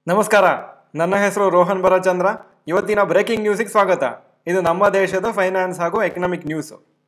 ನಮಸ್ಕಾರ ನನ್ನ ಹೆಸರು ರೋಹನ್ ಭರಚಂದ್ರ ಇವತ್ತಿನ ಬ್ರೇಕಿಂಗ್ ನ್ಯೂಸಿಗೆ ಸ್ವಾಗತ ಇದು ನಮ್ಮ ದೇಶದ ಫೈನಾನ್ಸ್ ಹಾಗೂ economic news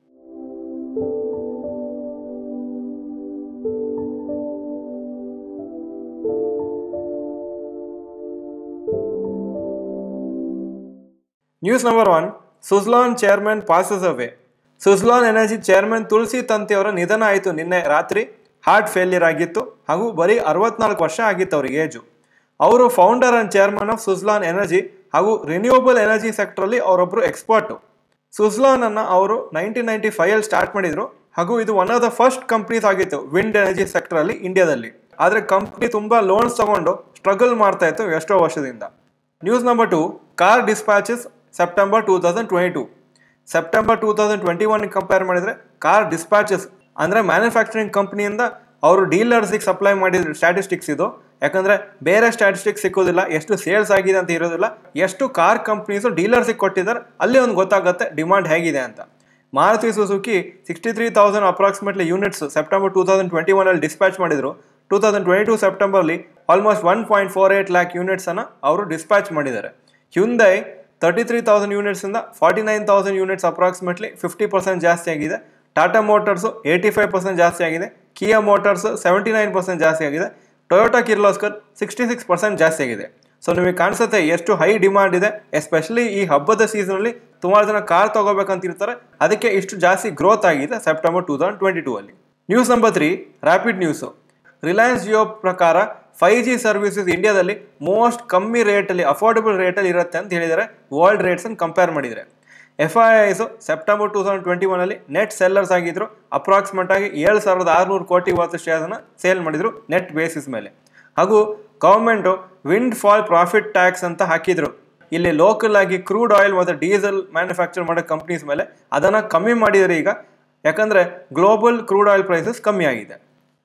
news number one Suzlon chairman passes away Suzlon energy chairman Tulsi ತಂತಿಯವರ ನಿಧನ ಆಯಿತು ನಿನ್ನೆ ರಾತ್ರಿ ಹಾರ್ಟ್ ಫೇಲ್ಯೂರ್ ಆಗಿತ್ತು ಹಾಗೂ ಬರೀ ಅರವತ್ನಾಲ್ಕು ವರ್ಷ ಆಗಿತ್ತು ಅವ್ರಿಗೆ ಏಜು ಅವರು founder and chairman of Suzlon energy ಹಾಗೂ ರಿನ್ಯೂವಬಲ್ ಎನರ್ಜಿ ಸೆಕ್ಟರಲ್ಲಿ ಅವರೊಬ್ಬರು ಎಕ್ಸ್ಪರ್ಟು ಸುಜ್ಲಾನ್ ಅನ್ನ ಅವರು ನೈನ್ಟೀನ್ ನೈನ್ಟಿ ಫೈವ್ ಅಲ್ಲಿ ಸ್ಟಾರ್ಟ್ ಮಾಡಿದ್ರು ಹಾಗೂ ಇದು one of the first companies ಆಗಿತ್ತು ವಿಂಡ್ ಎನರ್ಜಿ ಸೆಕ್ಟರ್ ಅಲ್ಲಿ ಇಂಡಿಯಾದಲ್ಲಿ ಆದ್ರೆ ಕಂಪ್ನಿ ತುಂಬಾ ಲೋನ್ಸ್ ತಗೊಂಡು ಸ್ಟ್ರಗಲ್ ಮಾಡ್ತಾ ಇತ್ತು ಎಷ್ಟೋ ವರ್ಷದಿಂದ news number two car dispatches September two thousand twenty two September two thousand twenty one compare ಮಾಡಿದ್ರೆ ಕಾರ್ ಡಿಸ್ಪ್ಯಾಚಸ್ ಅಂದ್ರೆ ಮ್ಯಾನುಫ್ಯಾಕ್ಚರಿಂಗ್ ಕಂಪ್ನಿಯಿಂದ ಅವರು ಡೀಲರ್ಸಿಗೆ ಸಪ್ಲೈ ಮಾಡಿದ ಸ್ಟ್ಯಾಟಿಸ್ಟಿಕ್ಸ್ ಇದು ಯಾಕಂದ್ರೆ ಬೇರೆ ಸ್ಟ್ಯಾಟಿಸ್ಟಿಕ್ಸ್ ಸಿಕ್ಕೋದಿಲ್ಲ ಎಷ್ಟು ಸೇಲ್ಸ್ ಆಗಿದೆ ಅಂತ ಇರೋದಿಲ್ಲ ಎಷ್ಟು ಕಾರ್ ಕಂಪ್ನೀಸು ಡೀಲರ್ಸಿಗೆ ಕೊಟ್ಟಿದ್ದಾರೆ ಅಲ್ಲಿ ಒಂದು ಗೊತ್ತಾಗುತ್ತೆ ಡಿಮಾಂಡ್ ಹೇಗಿದೆ ಅಂತ Maruti Suzuki sixty three thousand approximately units September two thousand twenty ಒನಲ್ಲಿ ಡಿಸ್ಪ್ಯಾಚ್ ಮಾಡಿದ್ರು ಟೂ ತೌಸಂಡ್ ಟ್ವೆಂಟಿ ಟೂ ಸೆಪ್ಟೆಂಬರ್ಲಿ almost one point four eight lakh ಯೂನಿಟ್ಸನ್ನು ಅವರು ಡಿಸ್ಪ್ಯಾಚ್ ಮಾಡಿದ್ದಾರೆ ಹ್ಯುಂದೈ ತರ್ಟಿ ತ್ರೀ ತೌಸಂಡ್ ಯೂನಿಟ್ಸಿಂದ forty nine thousand units approximately fifty percent ಜಾಸ್ತಿ ಆಗಿದೆ Tata motors eighty five percent ಜಾಸ್ತಿ ಆಗಿದೆ Kia motors seventy nine percent ಜಾಸ್ತಿ ಆಗಿದೆ Toyota Kirloskar sixty six percent ಜಾಸ್ತಿ ಆಗಿದೆ ಸೊ ನಿಮಗೆ ಕಾಣಿಸುತ್ತೆ ಎಷ್ಟು ಹೈ ಡಿಮಾಂಡ್ ಇದೆ ಎಸ್ಪೆಷಲಿ ಈ ಹಬ್ಬದ ಸೀಸನಲ್ಲಿ ಸುಮಾರು ಜನ ಕಾರ್ ತಗೋಬೇಕಂತ ಇರ್ತಾರೆ ಅದಕ್ಕೆ ಇಷ್ಟು ಜಾಸ್ತಿ ಗ್ರೋತ್ ಆಗಿದೆ September two thousand twenty two ಅಲ್ಲಿ news number three rapid news Reliance Jio ಪ್ರಕಾರ ಫೈವ್ ಜಿ ಸರ್ವಿಸಸ್ ಇಂಡಿಯಾದಲ್ಲಿ ಮೋಸ್ಟ್ ಕಮ್ಮಿ ರೇಟಲ್ಲಿ ಅಫೋರ್ಡಬಲ್ ರೇಟಲ್ಲಿ ಇರುತ್ತೆ ಅಂತ ಹೇಳಿದ್ದಾರೆ ವರ್ಲ್ಡ್ ರೇಟ್ಸನ್ನು ಕಂಪೇರ್ ಮಾಡಿದರೆ F I Is September two thousand twenty ಒನಲ್ಲಿ ನೆಟ್ ಸೆಲ್ಲರ್ಸ್ ಆಗಿದ್ರು ಅಪ್ರಾಕ್ಸಿಮೇಟ್ ಆಗಿ ಏಳು ಸಾವಿರದ ಆರುನೂರು ಕೋಟಿ ವರ್ತ್ ಶೇರ್ಸನ್ನು ಸೇಲ್ ಮಾಡಿದ್ರು ನೆಟ್ ಬೇಸಿಸ್ ಮೇಲೆ ಹಾಗೂ government windfall profit tax ಅಂತ ಹಾಕಿದ್ರು ಇಲ್ಲಿ ಲೋಕಲ್ ಆಗಿ ಕ್ರೂಡ್ ಆಯಿಲ್ ಮತ್ತು ಡೀಸೆಲ್ ಮ್ಯಾನುಫ್ಯಾಕ್ಚರ್ ಮಾಡೋ ಕಂಪ್ನೀಸ್ ಮೇಲೆ ಅದನ್ನು ಕಮ್ಮಿ ಮಾಡಿದ್ದಾರೆ ಈಗ ಯಾಕಂದರೆ ಗ್ಲೋಬಲ್ ಕ್ರೂಡ್ ಆಯಿಲ್ ಪ್ರೈಸಸ್ ಕಮ್ಮಿ ಆಗಿದೆ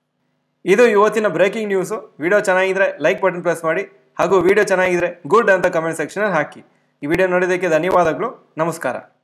ಇದು ಇವತ್ತಿನ ಬ್ರೇಕಿಂಗ್ ನ್ಯೂಸು ವಿಡಿಯೋ ಚೆನ್ನಾಗಿದ್ರೆ ಲೈಕ್ ಬಟನ್ ಪ್ರೆಸ್ ಮಾಡಿ ಹಾಗೂ ವಿಡಿಯೋ ಚೆನ್ನಾಗಿದ್ರೆ ಗುಡ್ ಅಂತ ಕಮೆಂಟ್ ಸೆಕ್ಷನಲ್ಲಿ ಹಾಕಿ ಈ ವಿಡಿಯೋ ನೋಡಿದ್ದಕ್ಕೆ ಧನ್ಯವಾದಗಳು ನಮಸ್ಕಾರ